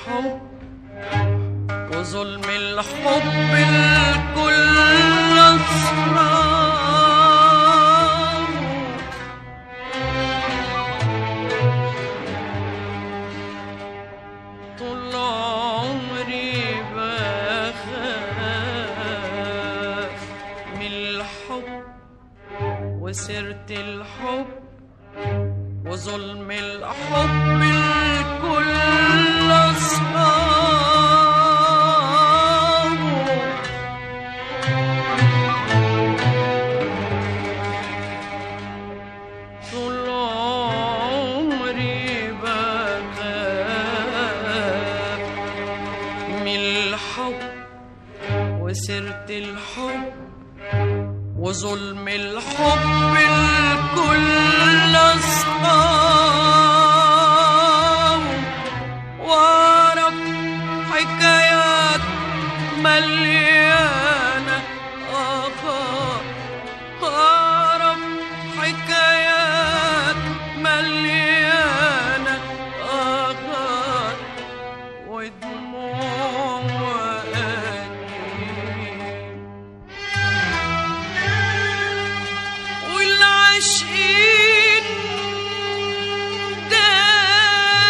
الحب وظلم الحب الكل أسرار طول عمري بخاف من الحب وسيرة الحب وظلم الحب الكل أصحابه طول عمري بخاف من الحب وسيرة الحب وظلم الحب الكل أصحاب وأعرف حكايات مليانة آخر أعرف حكايات مليانة آخر ودموع وأنين والعاشقين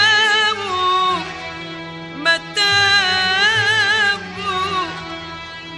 داووا ما تابوا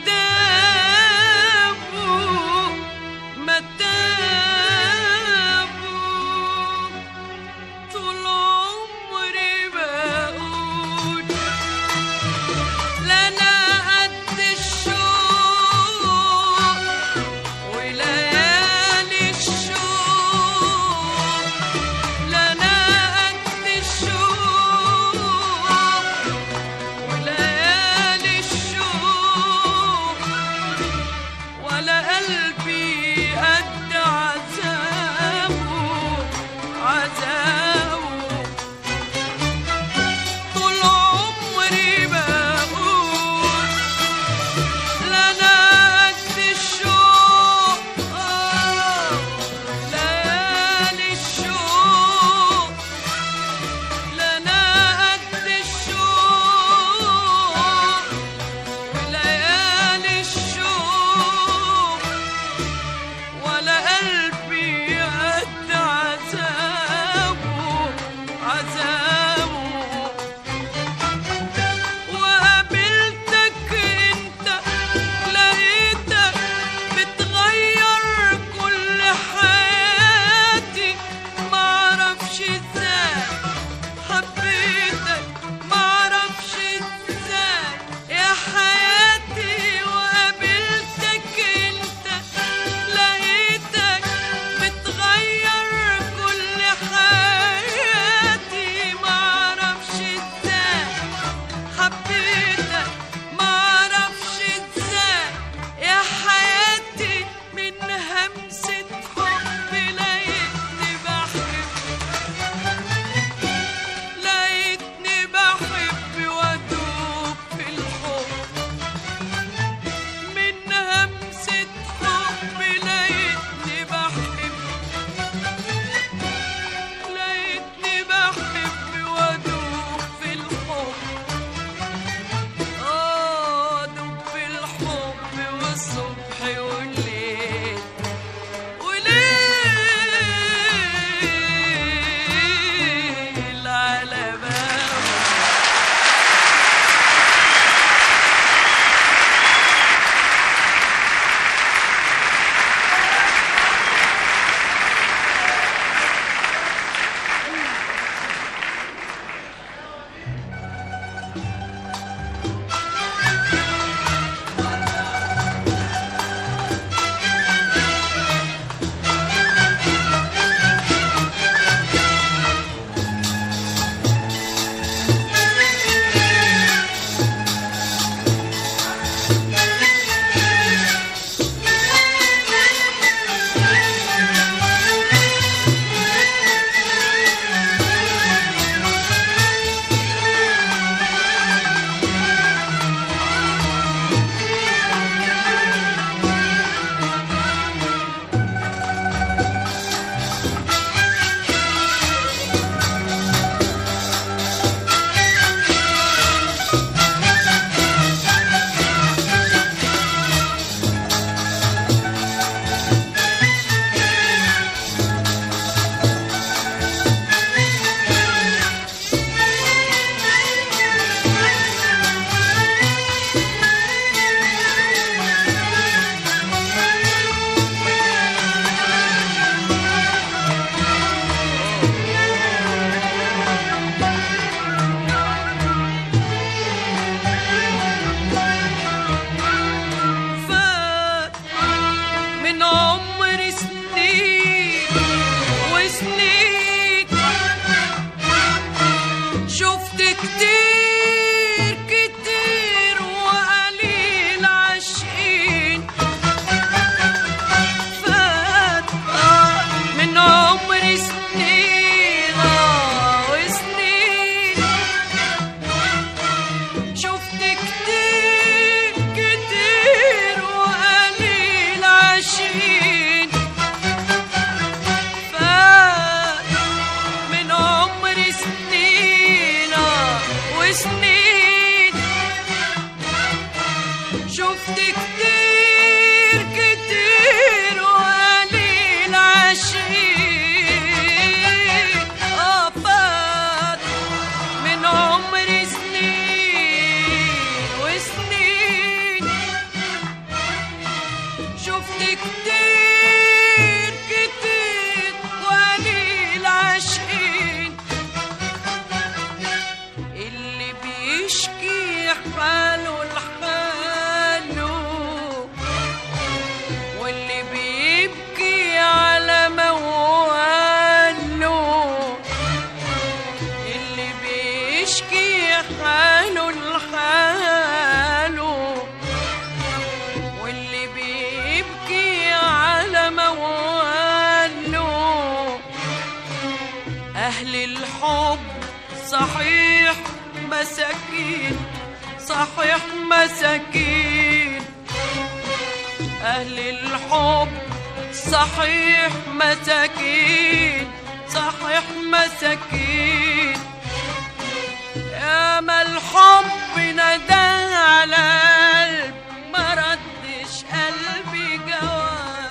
وسنين شفت كتير كتير وقليل عشيق آفات من عمري سنين وسنين شفت كتير كتير وقليل عاشقين اللي بيشكي حاله لحاله واللي بيبكي على مواله اللي بيشكي حاله لحاله واللي بيبكي على مواله أهل الحب صحيح مساكين صحيح مساكين أهل الحب صحيح مساكين صحيح مساكين يا ما الحب ندى على قلب ما ردش قلبي جواب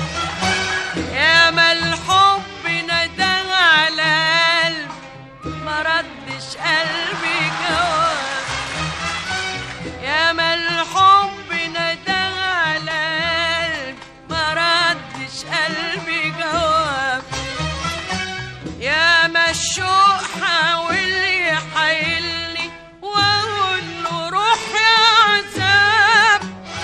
يا ما الحب ندى على قلب ما ردش قلبي جواب يا ما الحب ندى على قلب ما ردش قلبي جواب يا ما الشوق حاول يحايلني واقول له روح يا عذاب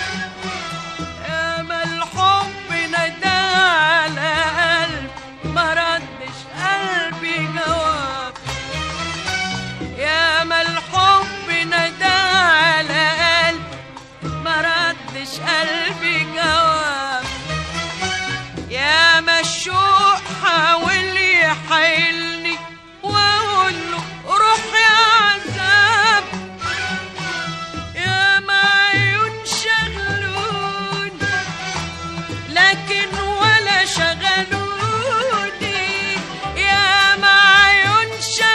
يا ما الحب ندى على قلب ما ردش قلبي جواب يا ما الحب ندى على قلب ما ردش قلبي جواب يا ما الشوق حاول يحايلني واقول له روح يا عذاب يا ما عيون شغلوني لكن ولا شغلوني يا ما عيون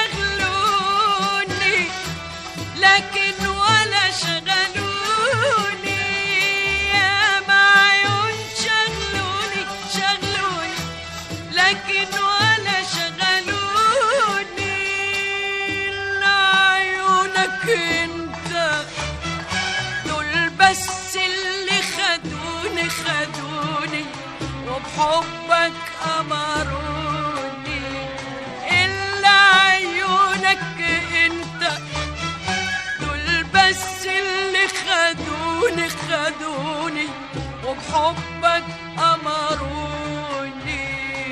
شغلوني لكن ولا شغلوني يا ما عيون شغلوني شغلوني لكن ولا شغلوني إلا عيونك انت دول بس اللي خدوني خدوني وبحبك أمروني إلا عيونك انت دول بس اللي خدوني خدوني وبحبك أمروني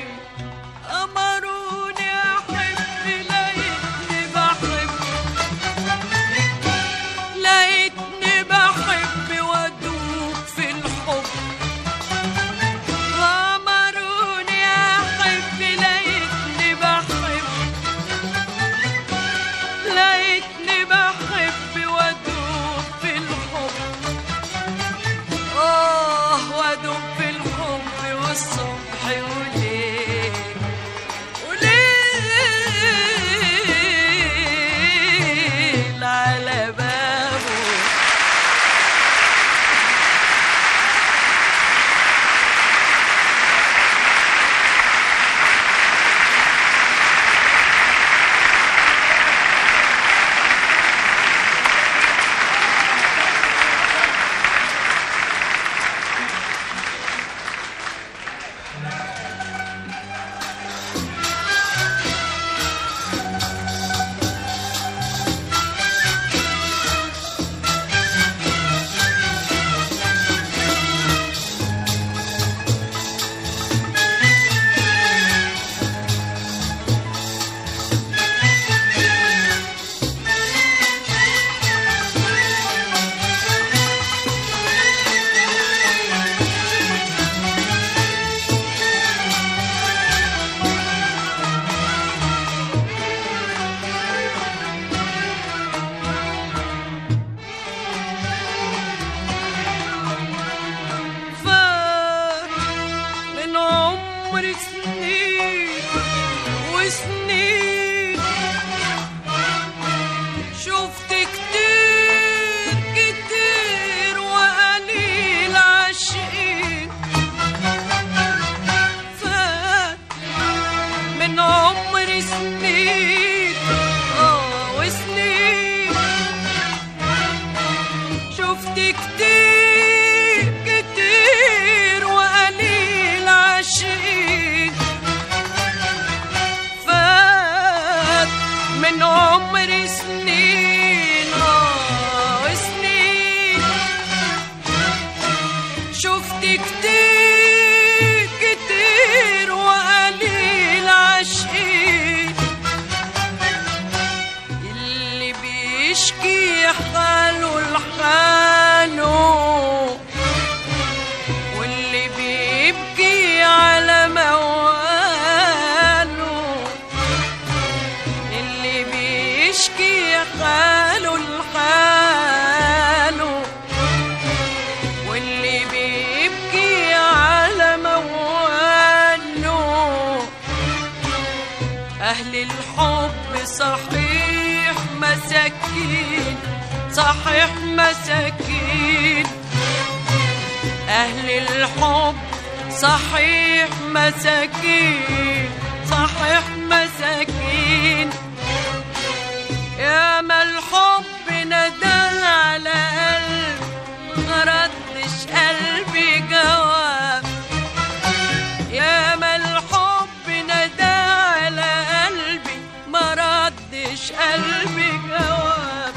أمروني أحب لقيتني بحب لقيتني بحب وأدوب في الحب أمروني أحب لقيتني بحب لقيتني بحب وأدوب في الحب آه وأدوب في الحب أهل الحب صحيح مساكين صحيح مساكين أهل الحب صحيح مساكين صحيح مساكين يا ما الحب ندى على قلب مردش قلبي جواب يا ما الحب ندى على قلبي مردش قلبي جواب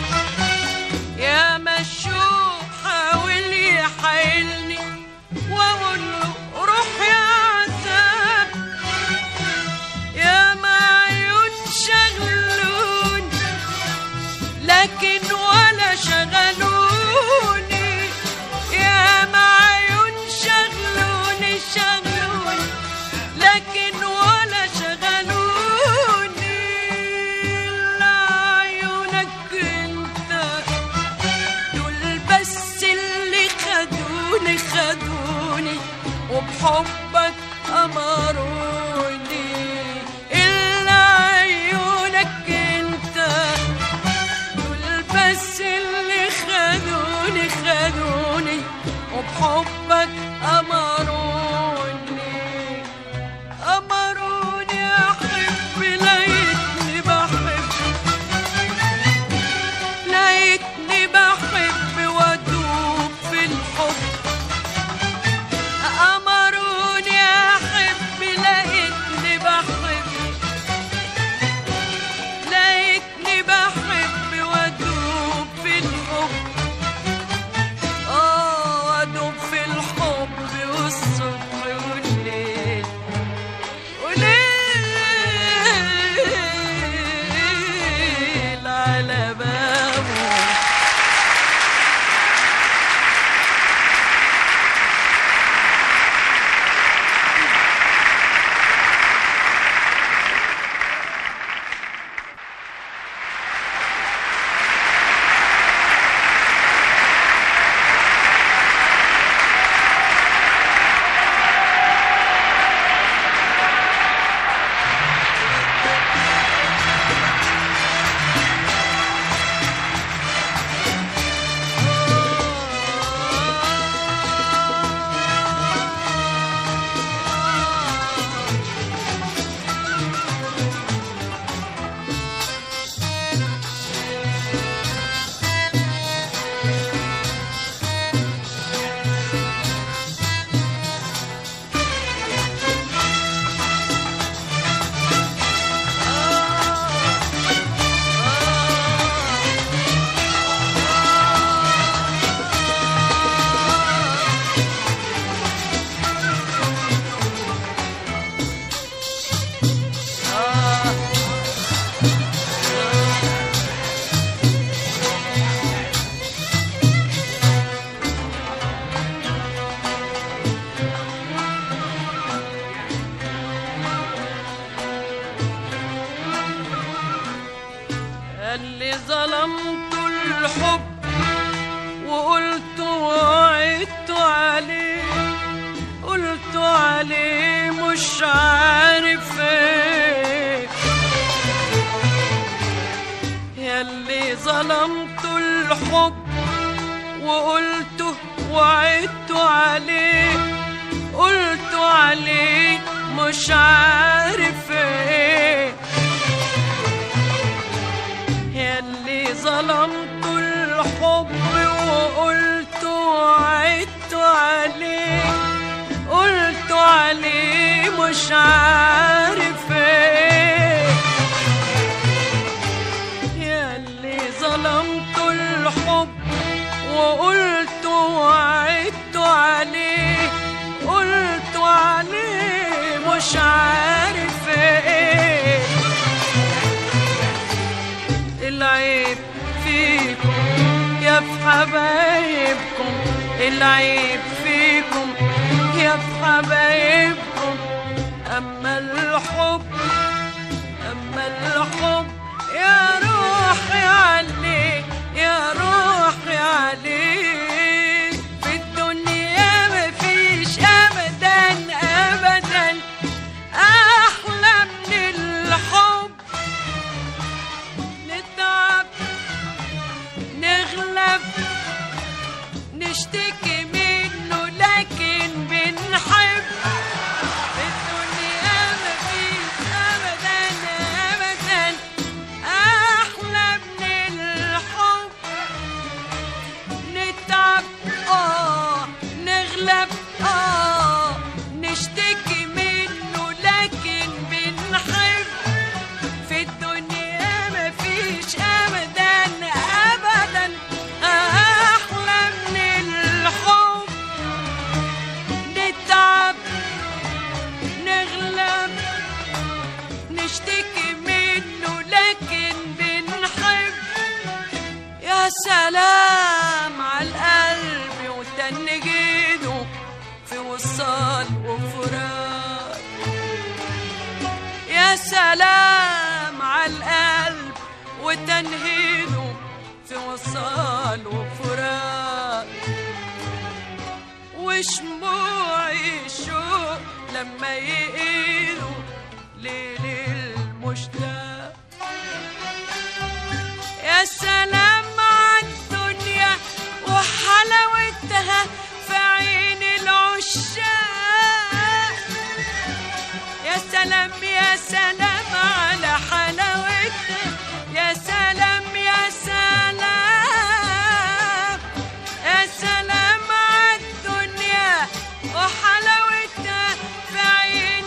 يا ما الشوق حاول يحايلني واقول له روح يا عذاب يا ما عيون شغلوني لكن ولا شغلوني يا ما عيون شغلوني شغلوني لكن ولا شغلوني إلا عيونك انت دول بس اللي خدوني خدوني وبحبك أمروني إلا عيونك انت دول بس اللي خدوني خدوني وبحبك أمروني أمروني أحب لقيتني بحب لقيتني بحب وأدوب في الحب أمروني أحب لقيتني بحب لقيتني بحب وأدوب في الحب آه وأدوب في الحب والصبح والليل وليل على بابه اللي ظلمت الحب وقلت وعدت عليه قلت عليه مش عارف ايه ياللي ظلمت الحب وقلت وعدت عليه قلت عليه مش عارف ايه ياللي ظلمت الحب وقلت وعدت عليه قلت عليه مش عارف ايه ياللي ظلمت الحب وقلت وعدت عليه قلت عليه مش عارف ايه العيب فيكم يا في حبايبكم العيب فيكم يا في حبايبكم أما الحب أما الحب يا روحي عليه يا روحي عليه في الدنيا مفيش أبدا أبدا أحلى من الحب نشتكي منه لكن بنحب في الدنيا مفيش أبدا أبدا أحلى من الحب نتعب آه نغلب آه نشتكي منه لكن بنحب في الدنيا مفيش أبدا أبدا أحلى من الحب نتعب نغلب نشتكي منه لكن بنحب يا سلام على القلب وتنجيده في وصال وفراق يا سلام على القلب وتنهيده في وصال وفراق وشموع الشوق لما يقيلوا ليل المشتاق يا سلام على الدنيا وحلاوتها في عين العشاق يا سلام يا سلام على حلاوتها يا سلام يا سلام يا سلام على الدنيا وحلاوتها في عين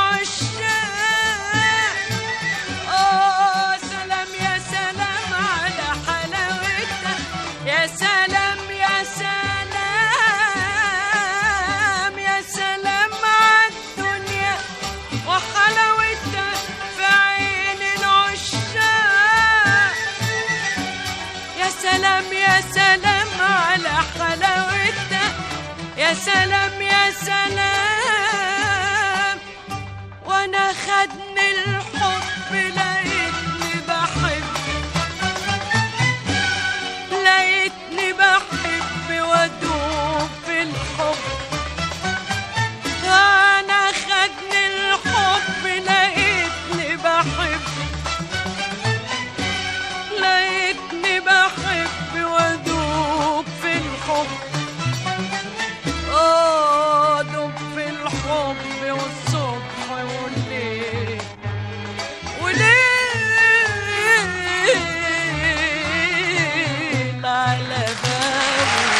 العشاق آه سلام يا سلام على حلاوتها يا سلام يا سلام يا سلام على الدنيا وحلاوتها في عين العشاق يا سلام يا سلام على حلاوتها يا سلام يا سلام وانا خدني الحب لقيتني بحب لقيتني بحب وادوب في الحب انا خدني الحب لقيتني بحب لقيتني بحب وادوب في الحب اه دوب في الحب والصبح والليل وليل على بابي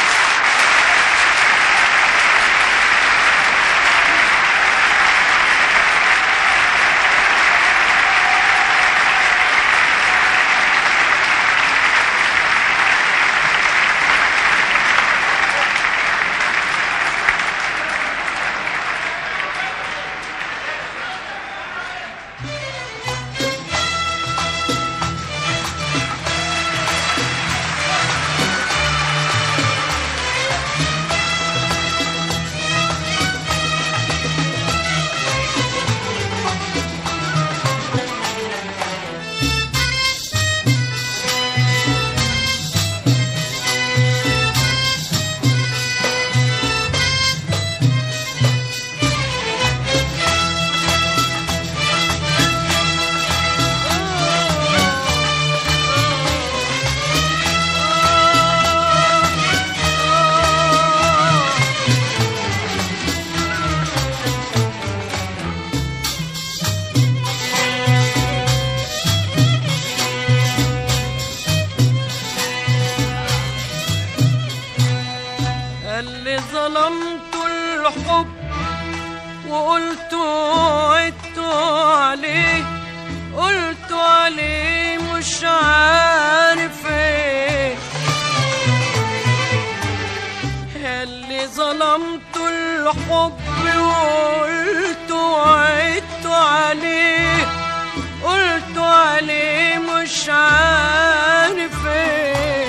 اللي ظلمت الحب وقلت وعدت عليه قلت عليه مش عارف ايه اللي ظلمت الحب وقلت وعدت عليه قلت عليه مش عارف ايه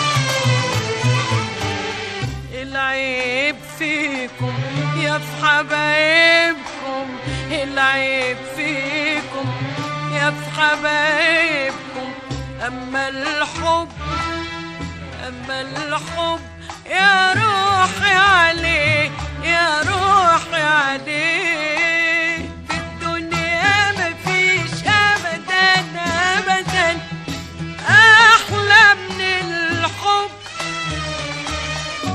العيب فيكم يا في حبايبكم العيب فيكم يا في حبايبكم أما الحب أما الحب يا روحي عليه يا روحي عليه في الدنيا مفيش أبدا أبدا أحلى من الحب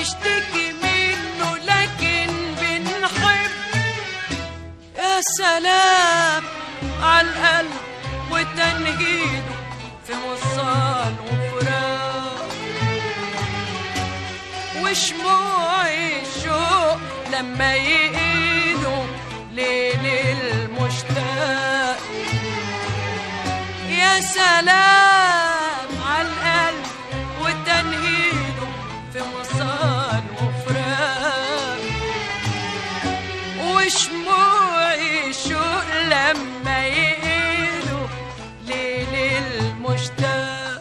نشتكي منه لكن بنحب يا سلام على القلب وتنهيده في وصال وفراق وشموع الشوق لما يقيدوا ليل المشتاق يا سلام على القلب وتنهيده في وصال وفراق وشموع الشوق لما يقيدوا ليل المشتاق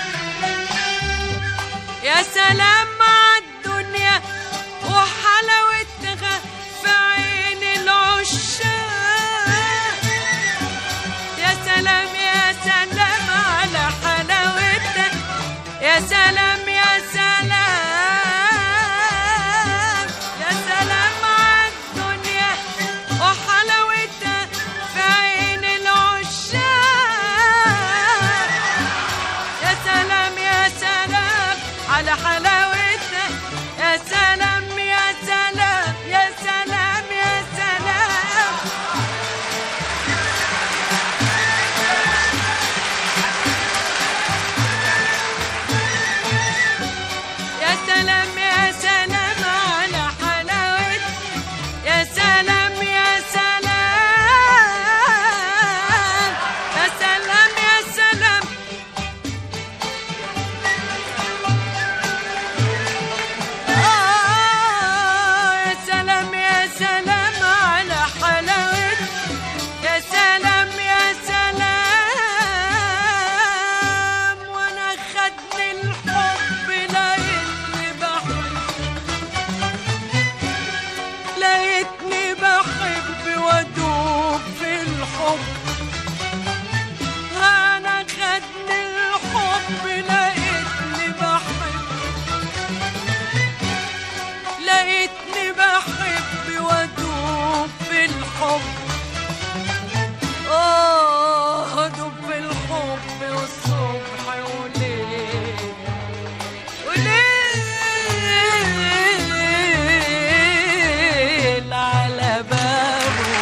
يا سلام على الدنيا وحلاوتها في عين العشاق يا سلام يا سلام على حلاوتها يا سلام يا سلام يا سلام على الدنيا وحلاوتها في عين العشاق يا سلام يا سلام على حلاوتها يا سلام يا سلام يا سلام يا سلام يا سلام يا سلام على حلاوتها يا سلام يا سلام يا سلام يا سلام آه يا سلام يا سلام على حلاوتها يا سلام يا سلام وانا خدني الحب لقيتني بحب لقيتني بحب وادوب في الحب انا خدني الحب لقيتني بحب لقيتني بحب وادوب في الحب اه ادوب في الحب والصبح وليل وليل على بابه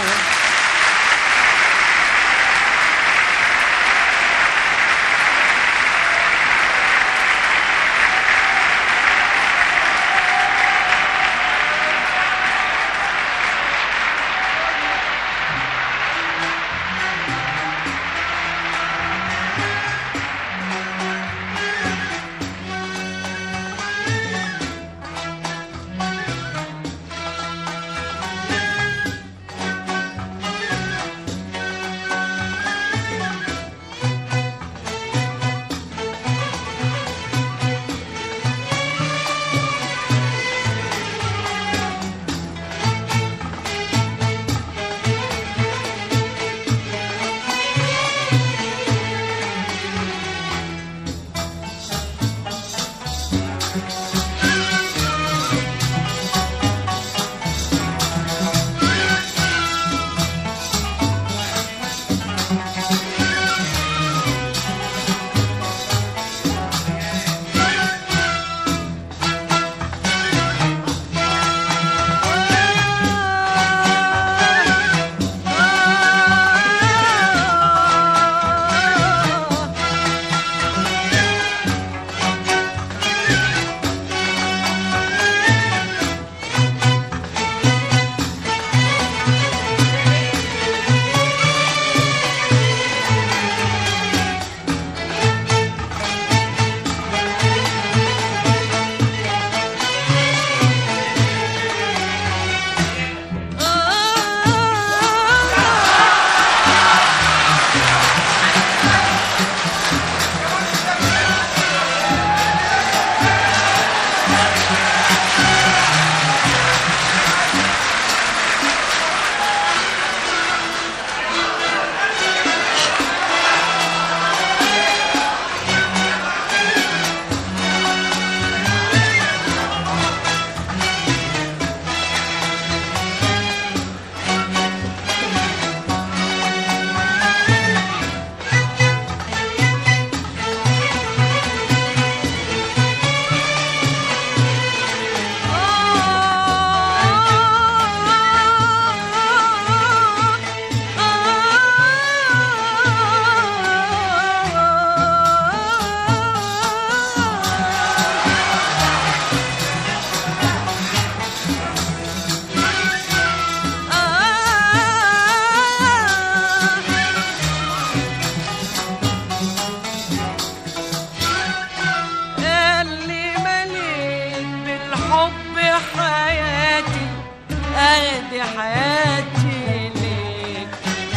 حياتي اهدي حياتي ليك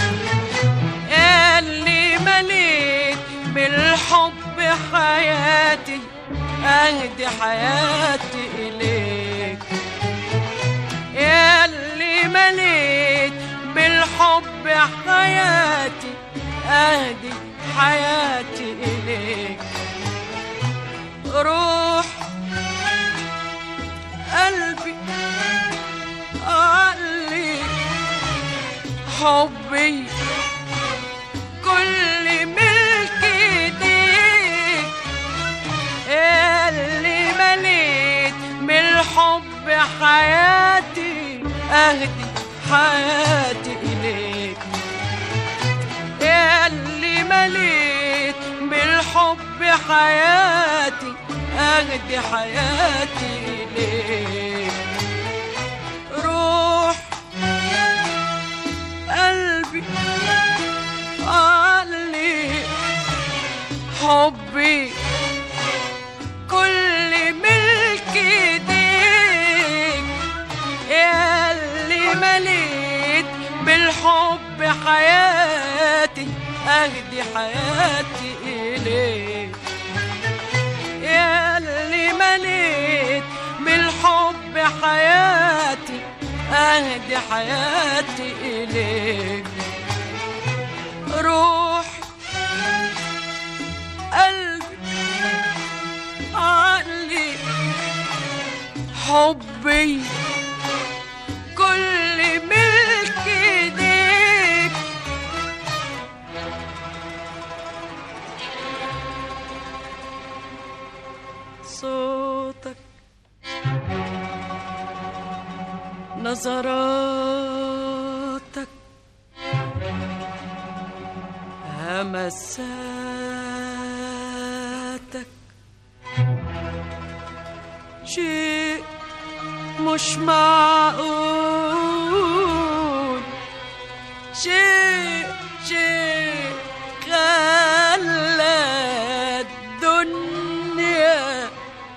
اللي مليت بالحب حياتي اهدي حياتي اليك اللي مليت بالحب حياتي اهدي حياتي اليك روح قلبي عقلي حبي كل ملك ايديك اللي مليت من الحب حياتي اهدي حياتي اليك اللي مليت بالحب حياتي اهدي حياتي اليك روح قلبي عقلي حبي كل ملك ايديك اللي مليت بالحب حياتي اهدي حياتي اليك اللي مليت بالحب حياتي اهدي حياتي اليك روح قلبي عقلي حبي كل ملك ايديك صوتك نظراتك همساتك شيء مش معقول شيء شيء خلى الدنيا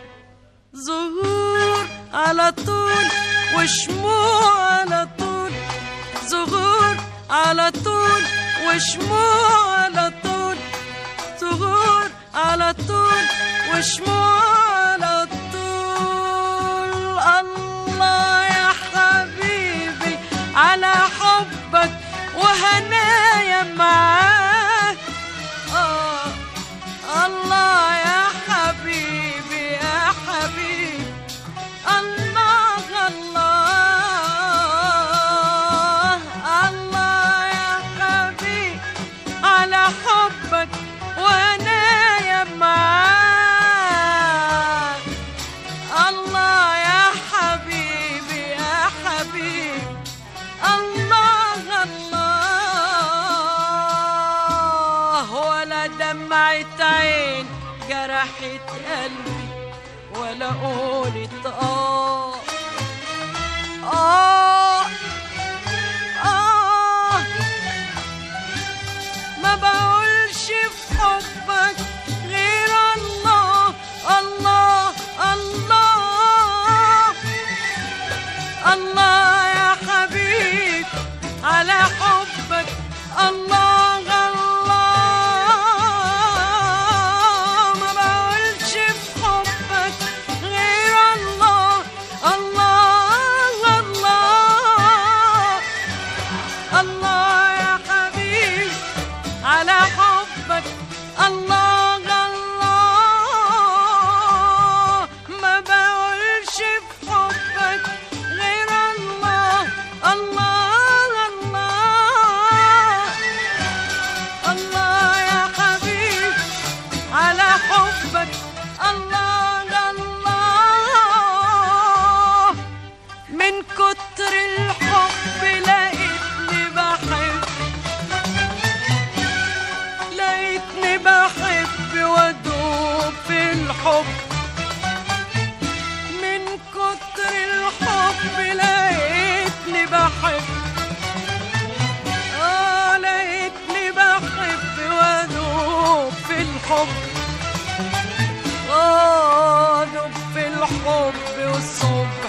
ظهور على طول وشموع على طول ظهور على طول وشموع على طول ظهور على طول وشموع على طول الله يا حبيبي على حبك وهنايا معاك آه الله يا حبيبي يا حبيبي الله الله الله يا حبيبي على حبك وانا يا معاك الله يا حبيبي يا حبيبي الله الله ولا دمعة عين جرحت قلبي ولا قولت آه آه آه ما بقولش في حبك غير الله الله الله الله يا حبيب على حبك الله الله ما بقولش في حبك غير الله الله الله الله يا حبيب على حبك الله الله ما بقولش في حبك غير الله الله الله الله يا حبيب على حبك الله الله من كتر الحب لقيتني بحب لقيتني بحب وادوب في الحب من كتر الحب لقيتني بحب اه لقيتني بحب وادوب في الحب اه دوب في الحب والصبر